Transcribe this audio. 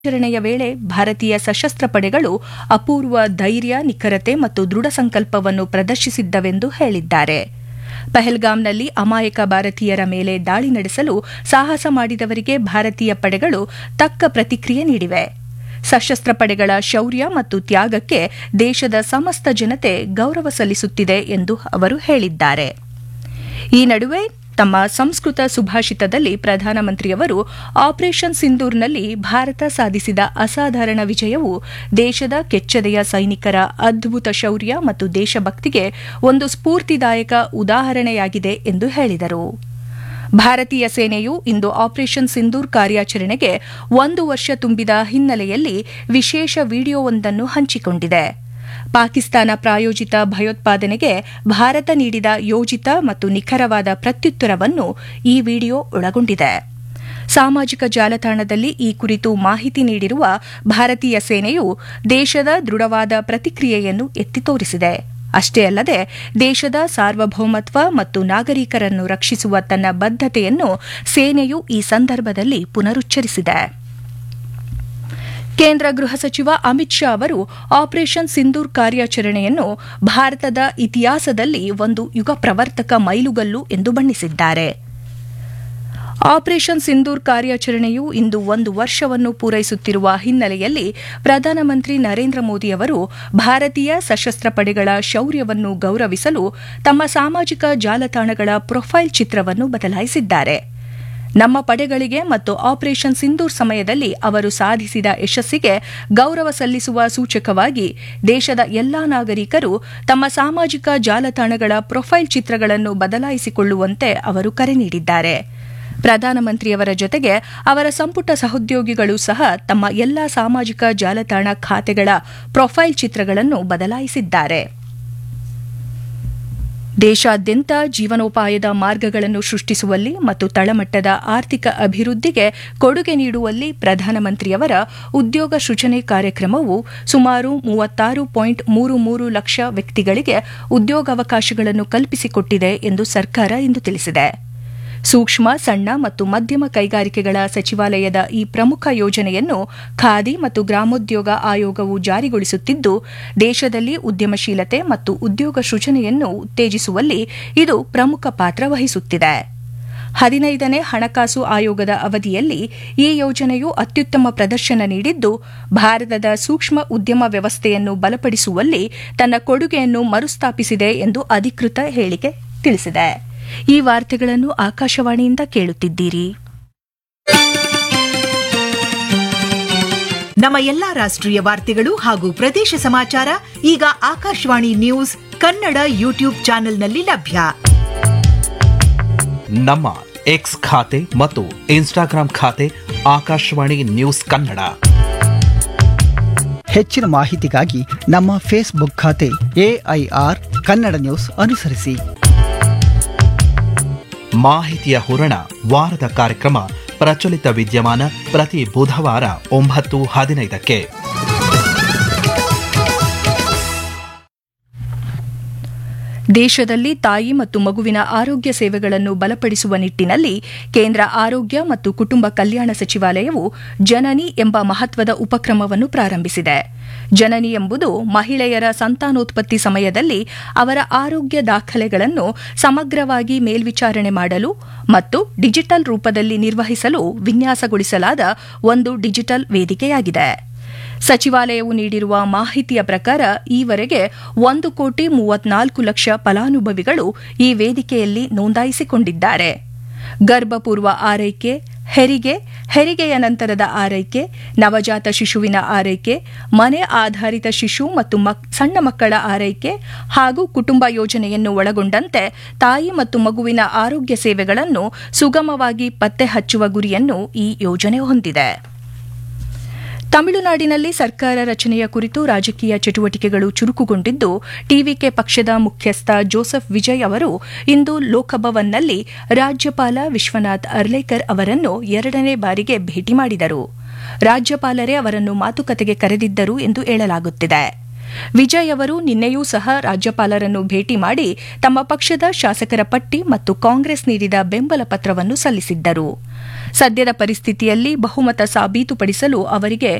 ಕಾರ್ಯಾಚರಣೆಯ ವೇಳೆ ಭಾರತೀಯ ಸಶಸ್ತ್ರ ಪಡೆಗಳು ಅಪೂರ್ವ ಧೈರ್ಯ ನಿಖರತೆ ಮತ್ತು ದೃಢ ಸಂಕಲ್ಪವನ್ನು ಪ್ರದರ್ಶಿಸಿದ್ದವೆಂದು ಹೇಳಿದ್ದಾರೆ ಪಹಲ್ಗಾಮ್ನಲ್ಲಿ ಅಮಾಯಕ ಭಾರತೀಯರ ಮೇಲೆ ದಾಳಿ ನಡೆಸಲು ಸಾಹಸ ಮಾಡಿದವರಿಗೆ ಭಾರತೀಯ ಪಡೆಗಳು ತಕ್ಕ ಪ್ರತಿಕ್ರಿಯೆ ನೀಡಿವೆ ಸಶಸ್ತ್ರ ಪಡೆಗಳ ಶೌರ್ಯ ಮತ್ತು ತ್ಯಾಗಕ್ಕೆ ದೇಶದ ಸಮಸ್ತ ಜನತೆ ಗೌರವ ಸಲ್ಲಿಸುತ್ತಿದೆ ಎಂದು ಅವರು ಹೇಳಿದ್ದಾರೆ ಈ ನಡುವೆ ತಮ್ಮ ಸಂಸ್ಕೃತ ಸುಭಾಷಿತದಲ್ಲಿ ಪ್ರಧಾನಮಂತ್ರಿಯವರು ಆಪರೇಷನ್ ಸಿಂಧೂರ್ನಲ್ಲಿ ಭಾರತ ಸಾಧಿಸಿದ ಅಸಾಧಾರಣ ವಿಜಯವು ದೇಶದ ಕೆಚ್ಚೆದೆಯ ಸೈನಿಕರ ಅದ್ಭುತ ಶೌರ್ಯ ಮತ್ತು ದೇಶಭಕ್ತಿಗೆ ಒಂದು ಸ್ಫೂರ್ತಿದಾಯಕ ಉದಾಹರಣೆಯಾಗಿದೆ ಎಂದು ಹೇಳಿದರು ಭಾರತೀಯ ಸೇನೆಯು ಇಂದು ಆಪರೇಷನ್ ಸಿಂಧೂರ್ ಕಾರ್ಯಾಚರಣೆಗೆ ಒಂದು ವರ್ಷ ತುಂಬಿದ ಹಿನ್ನೆಲೆಯಲ್ಲಿ ವಿಶೇಷ ವಿಡಿಯೋವೊಂದನ್ನು ಹಂಚಿಕೊಂಡಿದೆ ಪಾಕಿಸ್ತಾನ ಪ್ರಾಯೋಜಿತ ಭಯೋತ್ಪಾದನೆಗೆ ಭಾರತ ನೀಡಿದ ಯೋಜಿತ ಮತ್ತು ನಿಖರವಾದ ಪ್ರತ್ಯುತ್ತರವನ್ನು ಈ ವಿಡಿಯೋ ಒಳಗೊಂಡಿದೆ ಸಾಮಾಜಿಕ ಜಾಲತಾಣದಲ್ಲಿ ಈ ಕುರಿತು ಮಾಹಿತಿ ನೀಡಿರುವ ಭಾರತೀಯ ಸೇನೆಯು ದೇಶದ ದೃಢವಾದ ಪ್ರತಿಕ್ರಿಯೆಯನ್ನು ಎತ್ತಿ ತೋರಿಸಿದೆ ಅಷ್ಟೇ ಅಲ್ಲದೆ ದೇಶದ ಸಾರ್ವಭೌಮತ್ವ ಮತ್ತು ನಾಗರಿಕರನ್ನು ರಕ್ಷಿಸುವ ತನ್ನ ಬದ್ಧತೆಯನ್ನು ಸೇನೆಯು ಈ ಸಂದರ್ಭದಲ್ಲಿ ಪುನರುಚ್ಚರಿಸಿದೆ ಕೇಂದ್ರ ಗೃಹ ಸಚಿವ ಅಮಿತ್ ಶಾ ಅವರು ಆಪರೇಷನ್ ಸಿಂಧೂರ್ ಕಾರ್ಯಾಚರಣೆಯನ್ನು ಭಾರತದ ಇತಿಹಾಸದಲ್ಲಿ ಒಂದು ಯುಗ ಪ್ರವರ್ತಕ ಮೈಲುಗಲ್ಲು ಎಂದು ಬಣ್ಣಿಸಿದ್ದಾರೆ ಆಪರೇಷನ್ ಸಿಂಧೂರ್ ಕಾರ್ಯಾಚರಣೆಯು ಇಂದು ಒಂದು ವರ್ಷವನ್ನು ಪೂರೈಸುತ್ತಿರುವ ಹಿನ್ನೆಲೆಯಲ್ಲಿ ಪ್ರಧಾನಮಂತ್ರಿ ನರೇಂದ್ರ ಮೋದಿ ಅವರು ಭಾರತೀಯ ಸಶಸ್ತ್ರ ಪಡೆಗಳ ಶೌರ್ಯವನ್ನು ಗೌರವಿಸಲು ತಮ್ಮ ಸಾಮಾಜಿಕ ಜಾಲತಾಣಗಳ ಪ್ರೊಫೈಲ್ ಚಿತ್ರವನ್ನು ಬದಲಾಯಿಸಿದ್ದಾರೆ ನಮ್ಮ ಪಡೆಗಳಿಗೆ ಮತ್ತು ಆಪರೇಷನ್ ಸಿಂಧೂರ್ ಸಮಯದಲ್ಲಿ ಅವರು ಸಾಧಿಸಿದ ಯಶಸ್ಸಿಗೆ ಗೌರವ ಸಲ್ಲಿಸುವ ಸೂಚಕವಾಗಿ ದೇಶದ ಎಲ್ಲಾ ನಾಗರಿಕರು ತಮ್ಮ ಸಾಮಾಜಿಕ ಜಾಲತಾಣಗಳ ಪ್ರೊಫೈಲ್ ಚಿತ್ರಗಳನ್ನು ಬದಲಾಯಿಸಿಕೊಳ್ಳುವಂತೆ ಅವರು ಕರೆ ನೀಡಿದ್ದಾರೆ ಪ್ರಧಾನಮಂತ್ರಿಯವರ ಜೊತೆಗೆ ಅವರ ಸಂಪುಟ ಸಹೋದ್ಯೋಗಿಗಳು ಸಹ ತಮ್ಮ ಎಲ್ಲಾ ಸಾಮಾಜಿಕ ಜಾಲತಾಣ ಖಾತೆಗಳ ಪ್ರೊಫೈಲ್ ಚಿತ್ರಗಳನ್ನು ಬದಲಾಯಿಸಿದ್ದಾರೆ ದೇಶಾದ್ಯಂತ ಜೀವನೋಪಾಯದ ಮಾರ್ಗಗಳನ್ನು ಸೃಷ್ಟಿಸುವಲ್ಲಿ ಮತ್ತು ತಳಮಟ್ಟದ ಆರ್ಥಿಕ ಅಭಿವೃದ್ಧಿಗೆ ಕೊಡುಗೆ ನೀಡುವಲ್ಲಿ ಪ್ರಧಾನಮಂತ್ರಿಯವರ ಉದ್ಯೋಗ ಸೃಜನೆ ಕಾರ್ಯಕ್ರಮವು ಸುಮಾರು ಮೂವತ್ತಾರು ಪಾಯಿಂಟ್ ಮೂರು ಮೂರು ಲಕ್ಷ ವ್ಯಕ್ತಿಗಳಿಗೆ ಉದ್ಯೋಗಾವಕಾಶಗಳನ್ನು ಕಲ್ಪಿಸಿಕೊಟ್ಟಿದೆ ಎಂದು ಸರ್ಕಾರ ಇಂದು ತಿಳಿಸಿದೆ ಸೂಕ್ಷ್ಮ ಸಣ್ಣ ಮತ್ತು ಮಧ್ಯಮ ಕೈಗಾರಿಕೆಗಳ ಸಚಿವಾಲಯದ ಈ ಪ್ರಮುಖ ಯೋಜನೆಯನ್ನು ಖಾದಿ ಮತ್ತು ಗ್ರಾಮೋದ್ಯೋಗ ಆಯೋಗವು ಜಾರಿಗೊಳಿಸುತ್ತಿದ್ದು ದೇಶದಲ್ಲಿ ಉದ್ಯಮಶೀಲತೆ ಮತ್ತು ಉದ್ಯೋಗ ಸೃಜನೆಯನ್ನು ಉತ್ತೇಜಿಸುವಲ್ಲಿ ಇದು ಪ್ರಮುಖ ಪಾತ್ರ ವಹಿಸುತ್ತಿದೆ ಹದಿನೈದನೇ ಹಣಕಾಸು ಆಯೋಗದ ಅವಧಿಯಲ್ಲಿ ಈ ಯೋಜನೆಯು ಅತ್ಯುತ್ತಮ ಪ್ರದರ್ಶನ ನೀಡಿದ್ದು ಭಾರತದ ಸೂಕ್ಷ್ಮ ಉದ್ಯಮ ವ್ಯವಸ್ಥೆಯನ್ನು ಬಲಪಡಿಸುವಲ್ಲಿ ತನ್ನ ಕೊಡುಗೆಯನ್ನು ಮರುಸ್ಥಾಪಿಸಿದೆ ಎಂದು ಅಧಿಕೃತ ಹೇಳಿಕೆ ತಿಳಿಸಿದೆ ಈ ವಾರ್ತೆಗಳನ್ನು ಆಕಾಶವಾಣಿಯಿಂದ ಕೇಳುತ್ತಿದ್ದೀರಿ ನಮ್ಮ ಎಲ್ಲಾ ರಾಷ್ಟ್ರೀಯ ವಾರ್ತೆಗಳು ಹಾಗೂ ಪ್ರದೇಶ ಸಮಾಚಾರ ಈಗ ಆಕಾಶವಾಣಿ ನ್ಯೂಸ್ ಕನ್ನಡ ಯೂಟ್ಯೂಬ್ ಚಾನೆಲ್ನಲ್ಲಿ ಲಭ್ಯ ನಮ್ಮ ಎಕ್ಸ್ ಖಾತೆ ಮತ್ತು ಇನ್ಸ್ಟಾಗ್ರಾಂ ಖಾತೆ ಆಕಾಶವಾಣಿ ನ್ಯೂಸ್ ಕನ್ನಡ ಹೆಚ್ಚಿನ ಮಾಹಿತಿಗಾಗಿ ನಮ್ಮ ಫೇಸ್ಬುಕ್ ಖಾತೆ ಎಐಆರ್ ಕನ್ನಡ ನ್ಯೂಸ್ ಅನುಸರಿಸಿ ಮಾಹಿತಿಯ ಹೂರಣ ವಾರದ ಕಾರ್ಯಕ್ರಮ ಪ್ರಚಲಿತ ವಿದ್ಯಮಾನ ಪ್ರತಿ ಬುಧವಾರ ಒಂಬತ್ತು ಹದಿನೈದಕ್ಕೆ ದೇಶದಲ್ಲಿ ತಾಯಿ ಮತ್ತು ಮಗುವಿನ ಆರೋಗ್ಯ ಸೇವೆಗಳನ್ನು ಬಲಪಡಿಸುವ ನಿಟ್ಟಿನಲ್ಲಿ ಕೇಂದ್ರ ಆರೋಗ್ಯ ಮತ್ತು ಕುಟುಂಬ ಕಲ್ಯಾಣ ಸಚಿವಾಲಯವು ಜನನಿ ಎಂಬ ಮಹತ್ವದ ಉಪಕ್ರಮವನ್ನು ಪ್ರಾರಂಭಿಸಿದೆ ಜನನಿ ಎಂಬುದು ಮಹಿಳೆಯರ ಸಂತಾನೋತ್ಪತ್ತಿ ಸಮಯದಲ್ಲಿ ಅವರ ಆರೋಗ್ಯ ದಾಖಲೆಗಳನ್ನು ಸಮಗ್ರವಾಗಿ ಮೇಲ್ವಿಚಾರಣೆ ಮಾಡಲು ಮತ್ತು ಡಿಜಿಟಲ್ ರೂಪದಲ್ಲಿ ನಿರ್ವಹಿಸಲು ವಿನ್ಯಾಸಗೊಳಿಸಲಾದ ಒಂದು ಡಿಜಿಟಲ್ ವೇದಿಕೆಯಾಗಿದೆ ಸಚಿವಾಲಯವು ನೀಡಿರುವ ಮಾಹಿತಿಯ ಪ್ರಕಾರ ಈವರೆಗೆ ಒಂದು ಕೋಟಿ ಮೂವತ್ನಾಲ್ಕು ಲಕ್ಷ ಫಲಾನುಭವಿಗಳು ಈ ವೇದಿಕೆಯಲ್ಲಿ ನೋಂದಾಯಿಸಿಕೊಂಡಿದ್ದಾರೆ ಗರ್ಭಪೂರ್ವ ಆರೈಕೆ ಹೆರಿಗೆ ಹೆರಿಗೆಯ ನಂತರದ ಆರೈಕೆ ನವಜಾತ ಶಿಶುವಿನ ಆರೈಕೆ ಮನೆ ಆಧಾರಿತ ಶಿಶು ಮತ್ತು ಸಣ್ಣ ಮಕ್ಕಳ ಆರೈಕೆ ಹಾಗೂ ಕುಟುಂಬ ಯೋಜನೆಯನ್ನು ಒಳಗೊಂಡಂತೆ ತಾಯಿ ಮತ್ತು ಮಗುವಿನ ಆರೋಗ್ಯ ಸೇವೆಗಳನ್ನು ಸುಗಮವಾಗಿ ಪತ್ತೆ ಹಚ್ಚುವ ಗುರಿಯನ್ನು ಈ ಯೋಜನೆ ಹೊಂದಿದೆ ತಮಿಳುನಾಡಿನಲ್ಲಿ ಸರ್ಕಾರ ರಚನೆಯ ಕುರಿತು ರಾಜಕೀಯ ಚಟುವಟಿಕೆಗಳು ಚುರುಕುಗೊಂಡಿದ್ದು ಟಿವಿಕೆ ಪಕ್ಷದ ಮುಖ್ಯಸ್ಥ ಜೋಸೆಫ್ ವಿಜಯ್ ಅವರು ಇಂದು ಲೋಕಭವನ್ನಲ್ಲಿ ರಾಜ್ಯಪಾಲ ವಿಶ್ವನಾಥ್ ಅರ್ಲೇಕರ್ ಅವರನ್ನು ಎರಡನೇ ಬಾರಿಗೆ ಭೇಟಿ ಮಾಡಿದರು ರಾಜ್ಯಪಾಲರೇ ಅವರನ್ನು ಮಾತುಕತೆಗೆ ಕರೆದಿದ್ದರು ಎಂದು ಹೇಳಲಾಗುತ್ತಿದೆ ವಿಜಯ್ ಅವರು ನಿನ್ನೆಯೂ ಸಹ ರಾಜ್ಯಪಾಲರನ್ನು ಭೇಟಿ ಮಾಡಿ ತಮ್ಮ ಪಕ್ಷದ ಶಾಸಕರ ಪಟ್ಟಿ ಮತ್ತು ಕಾಂಗ್ರೆಸ್ ನೀಡಿದ ಬೆಂಬಲ ಪತ್ರವನ್ನು ಸಲ್ಲಿಸಿದ್ದರು ಸದ್ಯದ ಪರಿಸ್ಥಿತಿಯಲ್ಲಿ ಬಹುಮತ ಸಾಬೀತುಪಡಿಸಲು ಅವರಿಗೆ